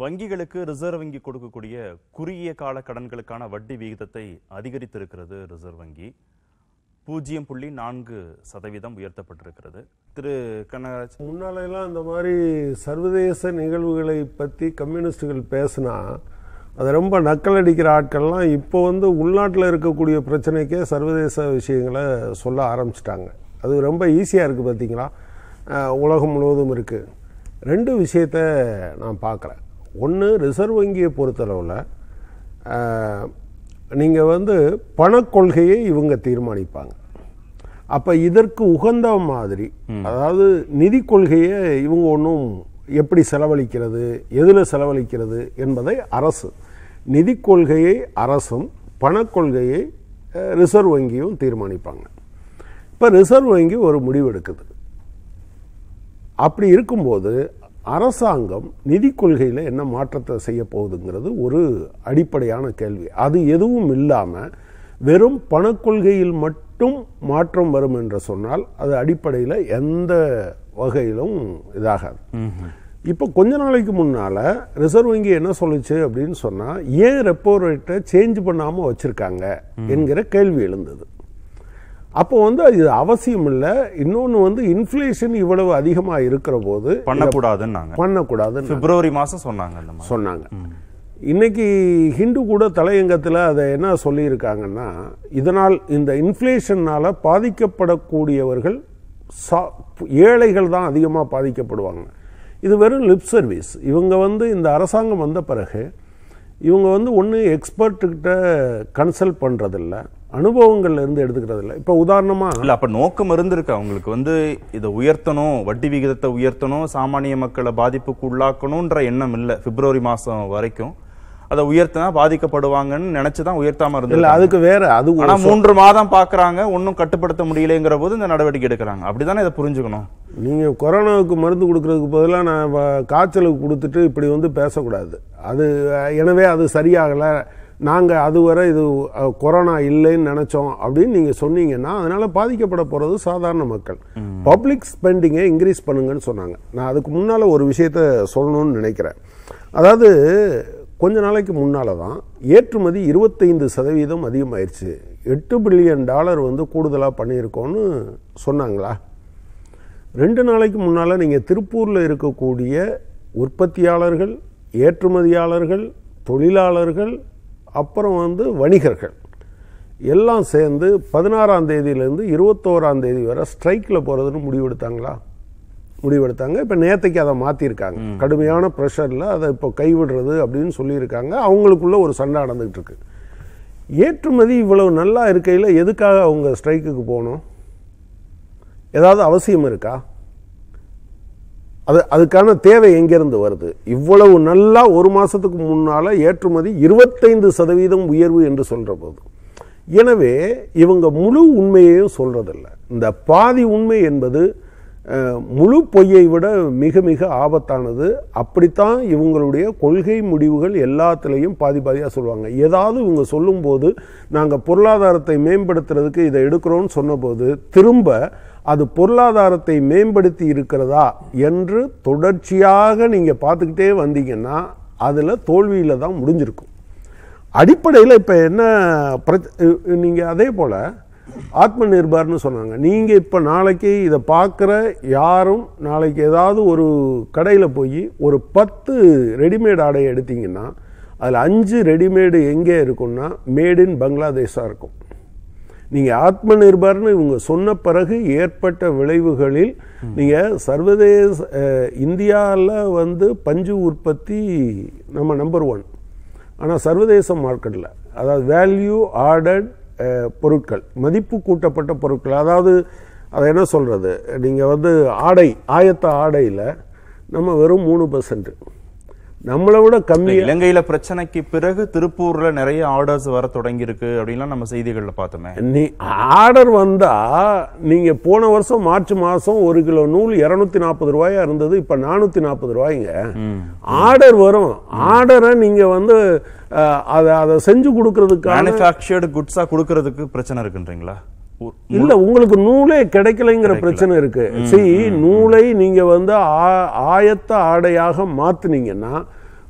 வங்கிகளுக்கு ரிசர்வ் வங்கி கொடுக்கக்கூடிய குறுகிய கால கடன்களுக்கான வட்டி விகிதத்தை அதிகரித்திருக்கிறது ரிசர்வ் வங்கி பூஜ்ஜியம் புள்ளி நான்கு சதவீதம் உயர்த்தப்பட்டிருக்கிறது திரு கனகராஜ் முன்னாலெல்லாம் இந்த மாதிரி சர்வதேச நிகழ்வுகளை பற்றி கம்யூனிஸ்டுகள் பேசினா அதை ரொம்ப நக்கல் அடிக்கிற ஆட்கள்லாம் இப்போ வந்து உள்நாட்டில் இருக்கக்கூடிய பிரச்சனைக்கே சர்வதேச விஷயங்களை சொல்ல ஆரம்பிச்சிட்டாங்க அது ரொம்ப ஈஸியாக இருக்குது பார்த்தீங்களா அஹ் உலகம் முழுவதும் இருக்குது ரெண்டு விஷயத்தை நான் பார்க்குறேன் ஒன்று ரிசர்வ் வங்கியை பொறுத்தளவில் நீங்கள் வந்து பணக்கொள்கையை இவங்க தீர்மானிப்பாங்க அப்போ இதற்கு உகந்த மாதிரி அதாவது நிதி கொள்கையை இவங்க ஒன்றும் எப்படி செலவழிக்கிறது எதில் செலவழிக்கிறது என்பதை அரசு நிதி கொள்கையை அரசும் பணக்கொள்கையை அஹ், ரிசர்வ் வங்கியும் தீர்மானிப்பாங்க இப்போ ரிசர்வ் வங்கி ஒரு முடிவு எடுக்குது அப்படி இருக்கும்போது அரசாங்கம் நிதி கொள்கையில் என்ன மாற்றத்தை செய்ய போகுதுங்கிறது ஒரு அடிப்படையான கேள்வி அது எதுவும் இல்லாமல் வெறும் பணக்கொள்கையில் மட்டும் மாற்றம் வரும் என்று சொன்னால் அது அடிப்படையில் எந்த வகையிலும் இதாகாது இப்போ கொஞ்ச நாளைக்கு முன்னால ரிசர்வ் வங்கி என்ன சொல்லுச்சு அப்படின்னு சொன்னா ஏன் ரெப்போ ரேட்டை சேஞ்ச் பண்ணாம வச்சிருக்காங்க என்கிற கேள்வி எழுந்தது அப்போ வந்து இது அவசியம் இல்லை இன்னொன்று வந்து இன்ஃப்ளேஷன் இவ்வளவு அதிகமாக இருக்கிற போது பண்ணக்கூடாதுன்னாங்க பண்ணக்கூடாதுன்னு பிப்ரவரி மாசம் சொன்னாங்க இந்த மாதிரி சொன்னாங்க இன்னைக்கு ஹிந்து கூட தலையங்கத்தில் அதை என்ன சொல்லியிருக்காங்கன்னா இதனால் இந்த இன்ஃப்ளேஷனால் பாதிக்கப்படக்கூடியவர்கள் சா- ஏழைகள் தான் அதிகமாக பாதிக்கப்படுவாங்க இது வெறும் லிப் சர்வீஸ் இவங்க வந்து இந்த அரசாங்கம் வந்த பிறகு இவங்க வந்து ஒன்று எக்ஸ்பர்ட்டுக்கிட்ட கன்சல்ட் பண்ணுறதில்ல அனுபவங்கள்ல இருந்து எடுத்துக்கிறதில்ல இப்போ உதாரணமாக இல்ல அப்ப நோக்கம் இருந்திருக்கு அவங்களுக்கு வந்து இதை உயர்த்தணும் வட்டி விகிதத்தை உயர்த்தணும் சாமானிய மக்களை பாதிப்புக்கு உள்ளாக்கணும்ன்ற எண்ணம் இல்ல பிப்ரவரி மாசம் வரைக்கும் அதை உயர்த்தினா பாதிக்கப்படுவாங்கன்னு நினைச்சுதான் உயர்த்தாம இல்லை இருந்தது அதுக்கு வேற அது ஒரு ஆனா மூன்று மாதம் பாக்குறாங்க ஒன்னும் கட்டுப்படுத்த முடியலைங்கிற போது இந்த நடவடிக்கை எடுக்கிறாங்க அப்படிதானே இதை புரிஞ்சுக்கணும் நீங்கள் கொரோனாவுக்கு மருந்து கொடுக்கறதுக்கு பதிலாக நான் வ- காய்ச்சலுக்கு கொடுத்துட்டு இப்படி வந்து பேசக்கூடாது அது அஹ், எனவே அது சரியாகலை நாங்கள் அதுவரை இது அஹ், கொரோனா இல்லைன்னு நினச்சோம் அப்படின்னு நீங்கள் சொன்னீங்கன்னா அதனால் பாதிக்கப்பட போகிறது சாதாரண மக்கள் பப்ளிக் ஸ்பெண்டிங்கை இன்க்ரீஸ் பண்ணுங்கன்னு சொன்னாங்க நான் அதுக்கு முன்னால் ஒரு விஷயத்த சொல்லணும்னு நினைக்கிறேன் அதாவது கொஞ்ச நாளைக்கு முன்னால் தான் ஏற்றுமதி இருபத்தைந்து சதவீதம் அதிகமாயிருச்சு எட்டு பில்லியன் டாலர் வந்து கூடுதலாக பண்ணியிருக்கோன்னு சொன்னாங்களா ரெண்டு நாளைக்கு முன்னால் நீங்கள் திருப்பூரில் இருக்கக்கூடிய உற்பத்தியாளர்கள் ஏற்றுமதியாளர்கள் தொழிலாளர்கள் அப்புறம் வந்து வணிகர்கள் எல்லாம் சேர்ந்து பதினாறாம் தேதியிலேருந்து இருபத்தோராம் தேதி வரை ஸ்ட்ரைக்கில் போகிறதுன்னு முடிவெடுத்தாங்களா முடிவெடுத்தாங்க இப்போ நேத்தைக்கு அதை மாற்றிருக்காங்க கடுமையான ப்ரெஷரில் அதை இப்போ கைவிடுறது அப்படின்னு சொல்லியிருக்காங்க அவங்களுக்குள்ள ஒரு சண்டை நடந்துகிட்டு இருக்கு ஏற்றுமதி இவ்வளவு நல்லா இருக்கையில் எதுக்காக அவங்க ஸ்ட்ரைக்குக்கு போகணும் ஏதாவது அவசியம் இருக்கா அது அதுக்கான தேவை எங்கேருந்து வருது இவ்வளவு நல்லா ஒரு மாசத்துக்கு முன்னால ஏற்றுமதி இருபத்தைந்து சதவீதம் உயர்வு என்று சொல்ற போது எனவே இவங்க முழு உண்மையையும் சொல்றதில்ல இந்த பாதி உண்மை என்பது அஹ், முழு பொய்யை விட மிக மிக ஆபத்தானது அப்படித்தான் இவங்களுடைய கொள்கை முடிவுகள் எல்லாத்துலேயும் பாதி பாதியாக சொல்லுவாங்க ஏதாவது இவங்க சொல்லும்போது நாங்கள் பொருளாதாரத்தை மேம்படுத்துறதுக்கு இதை எடுக்கிறோம்னு சொன்னபோது திரும்ப அது பொருளாதாரத்தை மேம்படுத்தி இருக்கிறதா என்று தொடர்ச்சியாக நீங்கள் பார்த்துக்கிட்டே வந்தீங்கன்னா அதில் தோல்வியில் தான் முடிஞ்சிருக்கும் அடிப்படையில் இப்போ என்ன நீங்கள் அதே போல் ஆத்ம நிர்பார்னு சொன்னாங்க நீங்கள் இப்போ நாளைக்கு இதை பார்க்குற யாரும் நாளைக்கு ஏதாவது ஒரு கடையில் போய் ஒரு பத்து ரெடிமேட் ஆடையை எடுத்தீங்கன்னா அதில் அஞ்சு ரெடிமேடு எங்கே இருக்கும்னா மேட் இன் பங்களாதேஷாக இருக்கும் நீங்கள் ஆத்ம நிர்பர்னு இவங்க சொன்ன பிறகு ஏற்பட்ட விளைவுகளில் நீங்கள் சர்வதேச இந்தியாவில் வந்து பஞ்சு உற்பத்தி நம்ம நம்பர் ஒன் ஆனால் சர்வதேச மார்க்கெட்டில் அதாவது வேல்யூ ஆர்டர்ட் பொருட்கள் மதிப்பு கூட்டப்பட்ட பொருட்கள் அதாவது அதை என்ன சொல்கிறது நீங்கள் வந்து ஆடை ஆயத்த ஆடையில் நம்ம வெறும் மூணு பர்சன்ட் நம்மளை விட கம்மி இலங்கையில பிரச்சனைக்கு பிறகு திருப்பூர்ல நிறைய ஆர்டர்ஸ் வர தொடங்கி இருக்கு அப்படின்லாம் நம்ம செய்திகள்ல பார்த்தோமே நீ ஆர்டர் வந்தா நீங்க போன வருஷம் மார்ச் மாசம் ஒரு கிலோ நூல் இருநூத்தி நாற்பது ரூபாயா இருந்தது இப்ப நானூத்தி நாற்பது ரூபாய்ங்க ஆர்டர் வரும் ஆர்டரை நீங்க வந்து அஹ், அதை அதை செஞ்சு கொடுக்கறதுக்கான மேனுஃபேக்சர்டு குட்ஸா கொடுக்கறதுக்கு பிரச்சனை இருக்குன்றீங்களா உ- இல்ல உங்களுக்கு நூலே கிடைக்கலைங்கிற பிரச்சனை இருக்கு சரி நூலை நீங்க வந்து ஆ- ஆயத்த ஆடையாக மாத்துனீங்கன்னா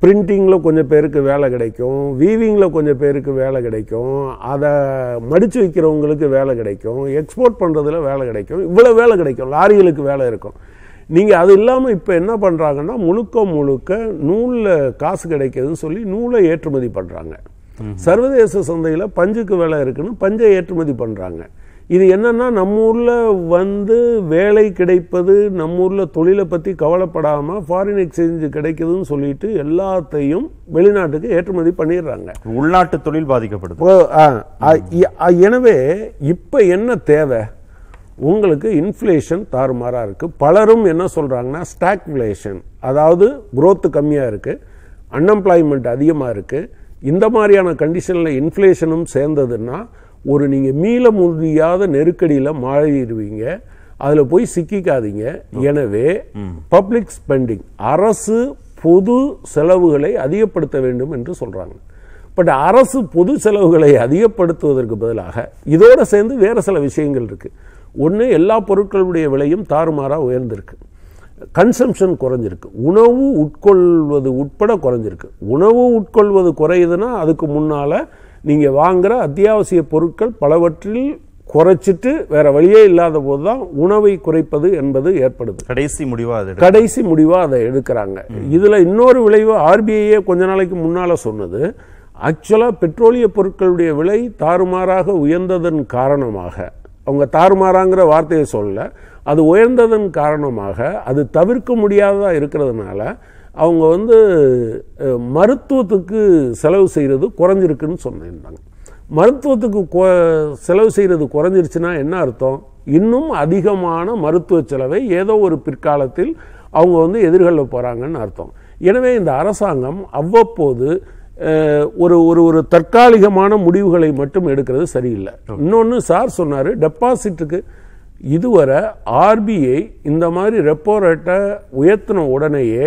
பிரிண்டிங்கில் கொஞ்சம் பேருக்கு வேலை கிடைக்கும் வீவிங்கில் கொஞ்சம் பேருக்கு வேலை கிடைக்கும் அதை மடித்து வைக்கிறவங்களுக்கு வேலை கிடைக்கும் எக்ஸ்போர்ட் பண்ணுறதுல வேலை கிடைக்கும் இவ்வளோ வேலை கிடைக்கும் லாரிகளுக்கு வேலை இருக்கும் நீங்கள் அது இல்லாமல் இப்போ என்ன பண்ணுறாங்கன்னா முழுக்க முழுக்க நூலில் காசு கிடைக்குதுன்னு சொல்லி நூலை ஏற்றுமதி பண்ணுறாங்க சர்வதேச சந்தையில் பஞ்சுக்கு வேலை இருக்குன்னு பஞ்சை ஏற்றுமதி பண்ணுறாங்க இது என்னன்னா நம்ம ஊர்ல வந்து வேலை கிடைப்பது நம்ம ஊர்ல தொழிலை பத்தி கவலைப்படாம ஃபாரின் எக்ஸ்சேஞ்ச் கிடைக்குதுன்னு சொல்லிட்டு எல்லாத்தையும் வெளிநாட்டுக்கு ஏற்றுமதி பண்ணிடுறாங்க உள்நாட்டு தொழில் பாதிக்கப்படுது இப்போ, ஆ, ஆ, இ- ஆ, எனவே இப்போ என்ன தேவை உங்களுக்கு இன்ஃப்ளேஷன் தாறுமாறா இருக்கு பலரும் என்ன சொல்றாங்கன்னா ஸ்டாக்ஃப்ளேஷன் அதாவது growth கம்மியா இருக்கு அன்எம்ப்ளாய்மெண்ட் அதிகமா இருக்கு இந்த மாதிரியான கண்டிஷன்ல இன்ஃப்ளேஷனும் சேர்ந்ததுன்னா ஒரு நீங்க மீள முடியாத நெருக்கடியில மாறிடுவீங்க அதுல போய் சிக்கிக்காதீங்க எனவே பப்ளிக் ஸ்பெண்டிங் அரசு பொது செலவுகளை அதிகப்படுத்த வேண்டும் என்று சொல்றாங்க பட் அரசு பொது செலவுகளை அதிகப்படுத்துவதற்கு பதிலாக இதோட சேர்ந்து வேற சில விஷயங்கள் இருக்கு ஒன்று எல்லா பொருட்களுடைய விலையும் தாறுமாறா உயர்ந்திருக்கு கன்சம்ஷன் குறைஞ்சிருக்கு உணவு உட்கொள்வது உட்பட குறைஞ்சிருக்கு உணவு உட்கொள்வது குறையுதுன்னா அதுக்கு முன்னால நீங்க வாங்குற அத்தியாவசிய பொருட்கள் பலவற்றில் குறைச்சிட்டு வேற வழியே இல்லாத போதுதான் உணவை குறைப்பது என்பது ஏற்படுது கடைசி முடிவா அது எடுக்க- கடைசி முடிவா அதை எடுக்கிறாங்க இதுல இன்னொரு விளைவு ஆர்பிஐயே கொஞ்ச நாளைக்கு முன்னால சொன்னது ஆக்சுவலா பெட்ரோலிய பொருட்களுடைய விலை தாறுமாறாக உயர்ந்ததன் காரணமாக அவங்க தாறுமாறாங்கிற வார்த்தையை சொல்லல அது உயர்ந்ததன் காரணமாக அது தவிர்க்க முடியாததா இருக்கிறதுனால அவங்க வந்து அஹ், மருத்துவத்துக்கு செலவு செய்யறது குறைஞ்சிருக்குன்னு சொன்னாங்க மருத்துவத்துக்கு கொ- செலவு செய்யறது குறைஞ்சிருச்சுன்னா என்ன அர்த்தம் இன்னும் அதிகமான மருத்துவ செலவை ஏதோ ஒரு பிற்காலத்தில் அவங்க வந்து எதிர்கொள்ள போறாங்கன்னு அர்த்தம் எனவே இந்த அரசாங்கம் அவ்வப்போது அஹ், ஒரு ஒரு ஒரு தற்காலிகமான முடிவுகளை மட்டும் எடுக்கிறது சரியில்லை இன்னொன்று சார் சொன்னார் டெபாசிட்டுக்கு இதுவரை ஆர்பிஐ இந்த மாதிரி ரெப்போ ரேட்டை உயர்த்தின உடனேயே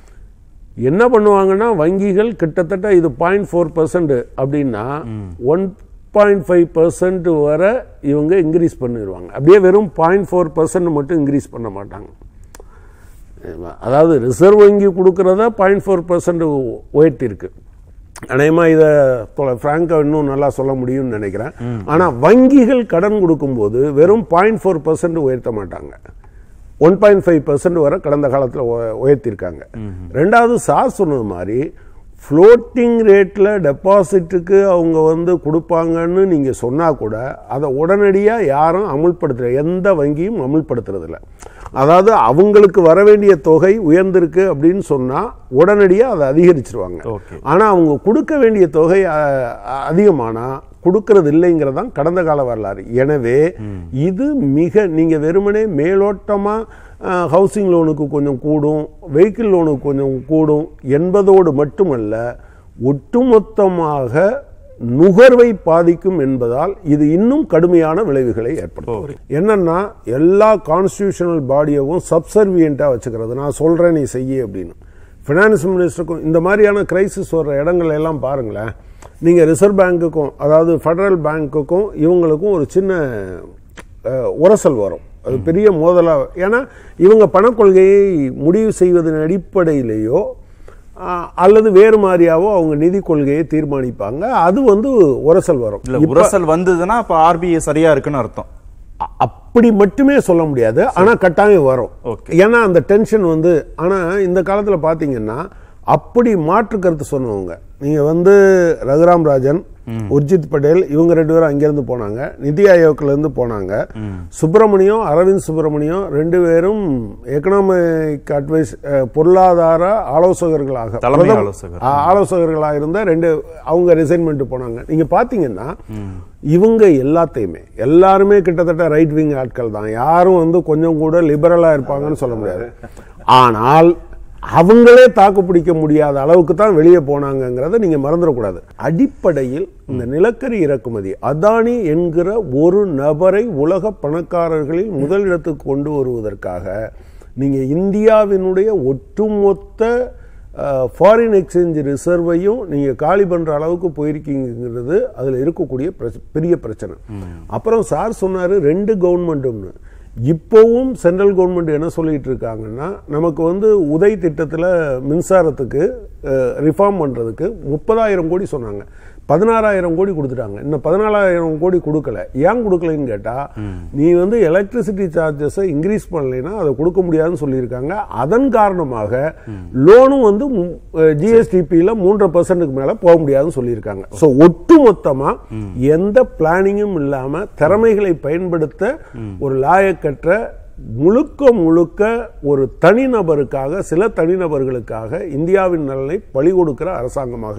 என்ன பண்ணுவாங்கன்னா வங்கிகள் கிட்டத்தட்ட இது பாயிண்ட் ஃபோர் பர்சன்ட் அப்படின்னா ஒன் பாயிண்ட் ஃபைவ் பர்சன்ட் வரை இவங்க இன்க்ரீஸ் பண்ணிடுவாங்க அப்படியே வெறும் பாயிண்ட் ஃபோர் பர்சன்ட் மட்டும் இன்க்ரீஸ் பண்ண மாட்டாங்க அதாவது ரிசர்வ் வங்கி கொடுக்கறத பாயிண்ட் ஃபோர் பர்சன்ட் உயர்த்திருக்கு அநேகமாக இதை ஃப்ராங்கா இன்னும் நல்லா சொல்ல முடியும்னு நினைக்கிறேன் ஆனால் வங்கிகள் கடன் கொடுக்கும்போது வெறும் பாயிண்ட் ஃபோர் பர்சன்ட் உயர்த்த மாட்டாங்க ஒன் பாயிண்ட் ஃபைவ் பர்சன்ட் வரை கடந்த காலத்தில் உயர்த்திருக்காங்க ரெண்டாவது சார் சொன்னது மாதிரி ஃப்ளோட்டிங் ரேட்டில் டெபாசிட்டுக்கு அவங்க வந்து கொடுப்பாங்கன்னு நீங்கள் சொன்னால் கூட அதை உடனடியாக யாரும் அமுல்படுத்துற எந்த வங்கியும் அமுல்படுத்துறதில்ல அதாவது அவங்களுக்கு வர வேண்டிய தொகை உயர்ந்திருக்கு அப்படின்னு சொன்னால் உடனடியாக அதை அதிகரிச்சிருவாங்க Okay. ஆனால் அவங்க கொடுக்க வேண்டிய தொகை அஹ், அதிகமானா கொடுக்கறது இல்லைங்கிறதான் கடந்த கால வரலாறு எனவே இது மிக நீங்க வெறுமனே மேலோட்டமா ஹவுசிங் லோனுக்கு கொஞ்சம் கூடும் வெஹிக்கிள் லோனுக்கு கொஞ்சம் கூடும் என்பதோடு மட்டுமல்ல ஒட்டுமொத்தமாக நுகர்வை பாதிக்கும் என்பதால் இது இன்னும் கடுமையான விளைவுகளை ஏற்படுத்தும் என்னன்னா எல்லா கான்ஸ்டியூஷனல் பாடியவும் சப்சர்வியண்டா வச்சுக்கிறது நான் சொல்றேன் நீ செய்ய அப்படின்னு ஃபினான்ஸ் மினிஸ்டருக்கும் இந்த மாதிரியான கிரைசிஸ் வர்ற இடங்கள் எல்லாம் பாருங்களேன் நீங்கள் ரிசர்வ் பேங்க்குக்கும் அதாவது ஃபெடரல் பேங்க்குக்கும் இவங்களுக்கும் ஒரு சின்ன அஹ், உரசல் வரும் அது பெரிய மோதலாக ஏன்னா இவங்க பணக்கொள்கையை முடிவு செய்வதன் அடிப்படையிலேயோ அஹ், அல்லது வேறு மாதிரியாவோ அவங்க நிதி கொள்கையை தீர்மானிப்பாங்க அது வந்து உரசல் வரும் இல்ல உரசல் வந்ததுன்னா அப்ப ஆர்பிஐ சரியா இருக்குன்னு அர்த்தம் அ- அப்படி மட்டுமே சொல்ல முடியாது ஆனா கட்டாயம் வரும் Okay. ஏன்னா அந்த டென்ஷன் வந்து ஆனா இந்த காலத்துல பாத்தீங்கன்னா அப்படி மாற்று கருத்து சொன்னவங்க நீங்க வந்து ரகுராம் ராஜன் உர்ஜித் பட்டேல் இவங்க ரெண்டு பேரும் அங்கிருந்து போனாங்க நிதி ஆயோக்ல இருந்து போனாங்க சுப்பிரமணியம் அரவிந்த் சுப்பிரமணியம் ரெண்டு பேரும் எக்கனாமிக் அட்வைஸ் அஹ், பொருளாதார ஆலோசகர்களாக தலைமை பிரதம- ஆலோசகர். ஆ- ஆலோசகர்களாக இருந்த ரெண்டு அவங்க ரிசைன்மெண்ட் போனாங்க நீங்க பாத்தீங்கன்னா இவங்க எல்லாத்தையுமே எல்லாருமே கிட்டத்தட்ட ரைட் விங் ஆட்கள் தான் யாரும் வந்து கொஞ்சம் கூட லிபரலா இருப்பாங்கன்னு சொல்ல முடியாது ஆனால் அவங்களே தாக்கு பிடிக்க முடியாத அளவுக்கு தான் வெளியே போனாங்கங்கிறத நீங்க மறந்துடக்கூடாது அடிப்படையில் இந்த நிலக்கரி இறக்குமதி அதானி என்கிற ஒரு நபரை உலக பணக்காரர்களில் முதலிடத்துக்கு கொண்டு வருவதற்காக நீங்க இந்தியாவினுடைய ஒட்டுமொத்த ஃபாரின் எக்ஸ்சேஞ்ச் ரிசர்வையும் நீங்க காலி பண்ற அளவுக்கு போயிருக்கீங்கிறது அதுல இருக்கக்கூடிய பிரச்ச- பெரிய பிரச்சனை அப்புறம் சார் சொன்னாரு ரெண்டு கவர்மெண்ட்னு இப்போவும் சென்ட்ரல் கவர்மெண்ட் என்ன சொல்லிட்டு இருக்காங்கன்னா நமக்கு வந்து உதய் திட்டத்தில் மின்சாரத்துக்கு ரிஃபார்ம் பண்ணுறதுக்கு முப்பதாயிரம் கோடி சொன்னாங்க பதினாறாயிரம் கோடி கொடுத்துட்டாங்க இன்னும் பதினாலாயிரம் கோடி கொடுக்கல ஏன் கொடுக்கலன்னு கேட்டால் நீ வந்து எலக்ட்ரிசிட்டி சார்ஜஸை இன்க்ரீஸ் பண்ணலைன்னா அதை கொடுக்க முடியாதுன்னு சொல்லியிருக்காங்க அதன் காரணமாக லோனும் வந்து ஜிஎஸ்டிபியில் மூன்றரை பர்சன்ட்டுக்கு மேலே போக முடியாதுன்னு சொல்லியிருக்காங்க ஸோ ஒட்டு மொத்தமாக எந்த பிளானிங்கும் இல்லாமல் திறமைகளை பயன்படுத்த ஒரு லாயக்கற்ற முழுக்க முழுக்க ஒரு தனிநபருக்காக சில தனிநபர்களுக்காக இந்தியாவின் நலனை பழி கொடுக்கிற அரசாங்கமாக